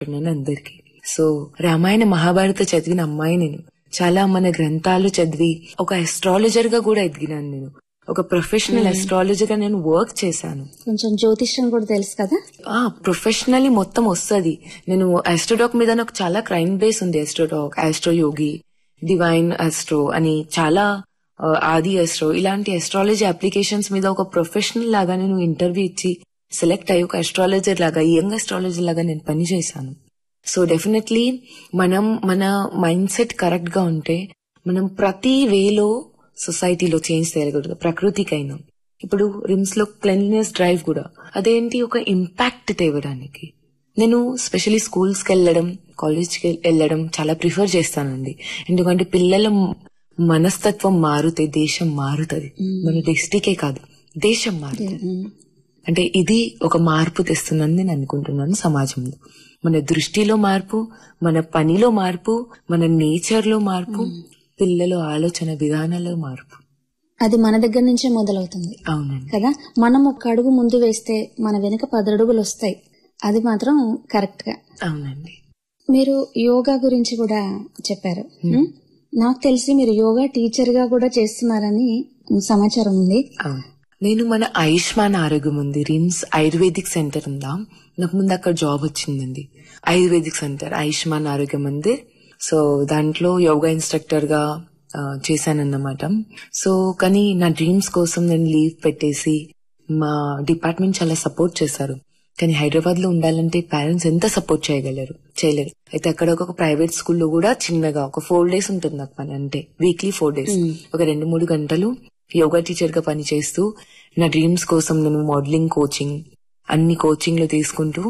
నేను అందరికి సో రామాయణ మహాభారత చదివిన అమ్మాయి నేను చాలా మన గ్రంథాలు చదివి ఒక అస్ట్రాలజర్ గా కూడా ఎదిగినాను నేను ఒక ప్రొఫెషనల్ అస్ట్రాలజర్ గా నేను వర్క్ చేశాను కొంచెం జ్యోతిష్యం కూడా తెలుసు కదా ఆ ప్రొఫెషనల్లీ మొత్తం వస్తుంది నేను ఆస్ట్రోడాక్ మీద నాకు చాలా క్రైమ్ బేస్ ఉంది Astrodoc astro Yogi divine astro అని చాలా ఆ, ఆది ఆస్ట్రో ఇలాంటి అస్ట్రాలజీ అప్లికేషన్స్ మీద ఒక ప్రొఫెషనల్ లాగా నేను ఇంటర్వ్యూ ఇచ్చి సెలెక్ట్ అయ్యి ఒక అస్ట్రాలజర్ లాగా యంగ్ అస్ట్రాలజర్ లాగా నేను పని చేశాను సో డెఫినెట్లీ మనం మన మైండ్ సెట్ కరెక్ట్ గా ఉంటే మనం ప్రతి వేలో సొసైటీలో చేంజ్ చేయగలుగుతాం ప్రకృతికైనా ఇప్పుడు రిమ్స్ లో క్లెన్లీనెస్ డ్రైవ్ కూడా అదేంటి ఒక ఇంపాక్ట్ తేవడానికి నేను స్పెషలీ స్కూల్స్ కి వెళ్ళడం కాలేజ్ కి వెళ్ళడం చాలా ప్రిఫర్ చేస్తానండి ఎందుకంటే పిల్లల మనస్తత్వం మారుతే దేశం మారుతుంది మన డిస్టికే కాదు దేశం మారుతుంది అంటే ఇది ఒక మార్పు తెస్తుందని నేను అనుకుంటున్నాను సమాజంలో మన దృష్టిలో మార్పు మన పనిలో మార్పు మన నేచర్ లో మార్పు పిల్లల ఆలోచన విధానాల్లో మార్పు అది మన దగ్గర నుంచే మొదలవుతుంది అవునండి కదా మనం ఒక అడుగు ముందు వేస్తే మన వెనుక పది అడుగులు వస్తాయి అది మాత్రం కరెక్ట్ గా అవునండి మీరు యోగా గురించి కూడా చెప్పారు ఉం? నాకు తెలిసి మీరు యోగా టీచర్ గా కూడా చేస్తున్నారని సమాచారం ఉంది అవును నేను మన ఆయుష్మాన్ ఆరోగ్యం ఉంది రిమ్స్ ఆయుర్వేదిక్ సెంటర్ ఉందా నాకు ముందు అక్కడ జాబ్ వచ్చిందండి ఆయుర్వేదిక్ సెంటర్ ఆయుష్మాన్ ఆరోగ్య మందిర్ సో దాంట్లో యోగా ఇన్స్ట్రక్టర్ గా ఆ, చేశానన్నమాట సో కానీ నా డ్రీమ్స్ కోసం నేను లీవ్ పెట్టేసి మా డిపార్ట్మెంట్ చాలా సపోర్ట్ చేశారు కానీ హైదరాబాద్ లో ఉండాలంటే పేరెంట్స్ ఎంత సపోర్ట్ చేయగలరు చేయలేరు అయితే అక్కడ ఒక ప్రైవేట్ స్కూల్లో కూడా చిన్నగా ఒక ఫోర్ డేస్ ఉంటుంది నాకు పని అంటే వీక్లీ ఫోర్ డేస్ ఒక రెండు మూడు గంటలు యోగా టీచర్ గా పని చేస్తూ నా డ్రీమ్స్ కోసం నేను మోడలింగ్ కోచింగ్ అన్ని కోచింగ్ లో తీసుకుంటూ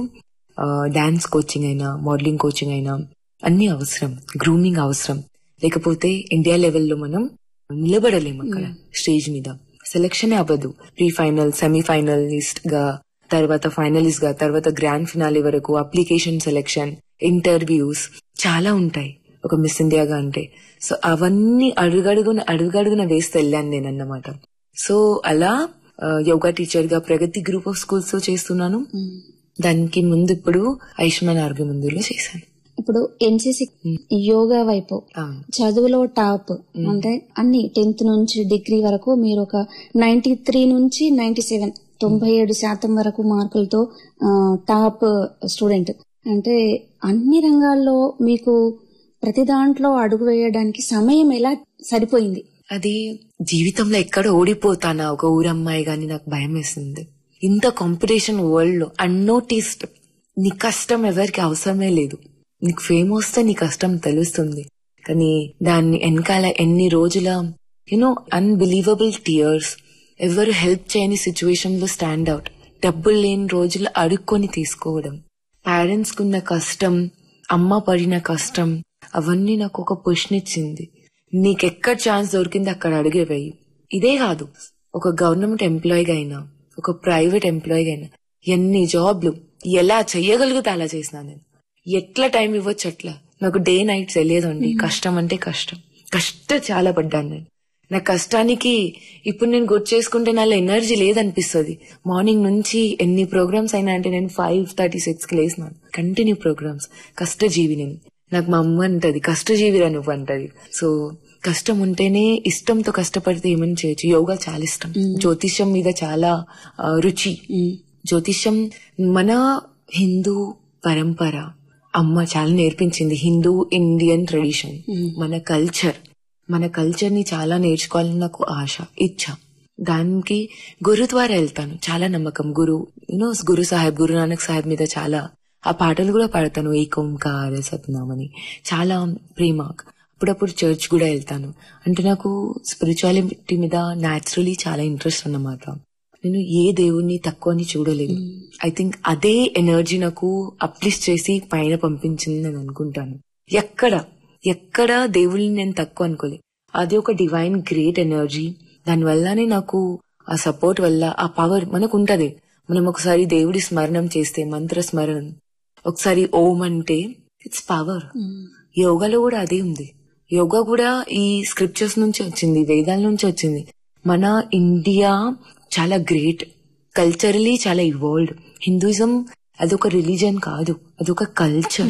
డాన్స్ కోచింగ్ అయినా మోడలింగ్ కోచింగ్ అయినా అన్ని అవసరం గ్రూమింగ్ అవసరం లేకపోతే ఇండియా లెవెల్లో మనం నిలబడలేము అక్కడ స్టేజ్ మీద సెలక్షన్ అవ్వదు ప్రీ ఫైనల్ సెమీ ఫైనలిస్ట్ గా తర్వాత ఫైనలిస్ట్ గా తర్వాత గ్రాండ్ ఫినాలే వరకు అప్లికేషన్ సెలెక్షన్ ఇంటర్వ్యూస్ చాలా ఉంటాయి ఒక మిస్ ఇండియాగా అంటే సో అవన్నీ అడుగడుగున అడుగడుగున వేస్తే వెళ్ళాను నేను అన్నమాట సో అలా ఆ, యోగా టీచర్ గా ప్రగతి గ్రూప్ ఆఫ్ స్కూల్స్ లో చేస్తున్నాను దానికి ముందు ఇప్పుడు ఆయుష్మాన్ ఆరోగ్య మందిర్లో చేశాను ఇప్పుడు ఎన్సీసీ యోగా వైపు అవును చదువులో టాప్ అంటే అన్ని టెన్త్ నుంచి డిగ్రీ వరకు మీరు ఒక నైన్టీ త్రీ నుంచి నైన్టీ సెవెన్ తొంభై ఏడు శాతం వరకు మార్కులతో ఆ, టాప్ స్టూడెంట్ అంటే అన్ని రంగాల్లో మీకు ప్రతి దాంట్లో అడుగు వేయడానికి సమయం ఎలా సరిపోయింది అది జీవితంలో ఎక్కడ ఓడిపోతానా ఒక ఊరమ్మాయి గాని నాకు భయం వేస్తుంది ఇంత కాంపిటీషన్ వరల్డ్ లో అన్నోటీస్డ్ నీ కష్టం ఎవరికి అవసరమే లేదు నీకు ఫేమ్ వస్తే నీ కష్టం తెలుస్తుంది కానీ దాన్ని వెనకాల ఎన్ని రోజుల యునో అన్బిలీవబుల్ టియర్స్ ఎవరు హెల్ప్ చేయని సిచ్యువేషన్ లో స్టాండ్ అవుట్ డబ్బులు లేని రోజులు అడుక్కొని తీసుకోవడం పేరెంట్స్ కున్న కష్టం అమ్మ పడిన కష్టం అవన్నీ నాకు ఒక పుష్నిచ్చింది నీకెక్కడ ఛాన్స్ దొరికింది అక్కడ అడిగే వెయ్యి ఇదే కాదు ఒక గవర్నమెంట్ ఎంప్లాయీగా అయినా ఒక ప్రైవేట్ ఎంప్లాయీగా అయినా ఎన్ని జాబ్లు ఎలా చెయ్యగలిగితే అలా చేసినా నేను ఎట్లా టైం ఇవ్వచ్చు అట్లా నాకు డే నైట్ తెలియదండి కష్టం అంటే కష్టం కష్ట చాలా పడ్డాను నేను నా కష్టానికి ఇప్పుడు నేను గుర్తు చేసుకుంటే నాలో ఎనర్జీ లేదనిపిస్తుంది మార్నింగ్ నుంచి ఎన్ని ప్రోగ్రామ్స్ అయినా అంటే నేను ఫైవ్ థర్టీ సిక్స్ కి లేసినాను కంటిన్యూ ప్రోగ్రామ్స్ కష్టజీవి నేను నాకు మా అమ్మ అంటది కష్టజీవిరా నువ్వు అంటది సో కష్టం ఉంటేనే ఇష్టంతో కష్టపడితే ఏమని చేయొచ్చు యోగా చాలా ఇష్టం జ్యోతిష్యం మీద చాలా ఆ, రుచి జ్యోతిష్యం మన హిందూ పరంపర అమ్మ చాలా నేర్పించింది హిందూ ఇండియన్ ట్రెడిషన్ మన కల్చర్ మన కల్చర్ ని చాలా నేర్చుకోవాలని నాకు ఆశ ఇచ్చ దానికి గురుద్వారా వెళ్తాను చాలా నమ్మకం గురు యూనో గురు సాహెబ్ గురు నానక్ సాహెబ్ మీద చాలా ఆ పాటలు కూడా పాడతాను ఏకోంకార సత్నామని చాలా ప్రేమ అప్పుడప్పుడు చర్చ్ కూడా వెళ్తాను అంటే నాకు స్పిరిచువాలిటీ మీద న్యాచురలీ చాలా ఇంట్రెస్ట్ అన్నమాట నేను ఏ దేవుణ్ణి తక్కువ అని చూడలేదు ఐ థింక్ అదే ఎనర్జీ నాకు అప్లిస్ట్ చేసి పైన పంపించింది నేను అనుకుంటాను ఎక్కడ ఎక్కడ దేవుళ్ళని నేను తక్కువ అనుకోలే అది ఒక డివైన్ గ్రేట్ ఎనర్జీ దాని వల్లనే నాకు ఆ సపోర్ట్ వల్ల ఆ పవర్ మనకు ఉంటది మనం ఒకసారి దేవుడి స్మరణం చేస్తే మంత్ర స్మరణం ఒకసారి ఓం అంటే ఇట్స్ పవర్ యోగాలో కూడా అదే ఉంది యోగా కూడా ఈ స్క్రిప్చర్స్ నుంచి వచ్చింది వేదాల నుంచి వచ్చింది మన ఇండియా చాలా గ్రేట్ కల్చరలీ చాలా ఇవాల్వ్డ్ హిందూయిజం అదొక రిలీజన్ కాదు అదొక కల్చర్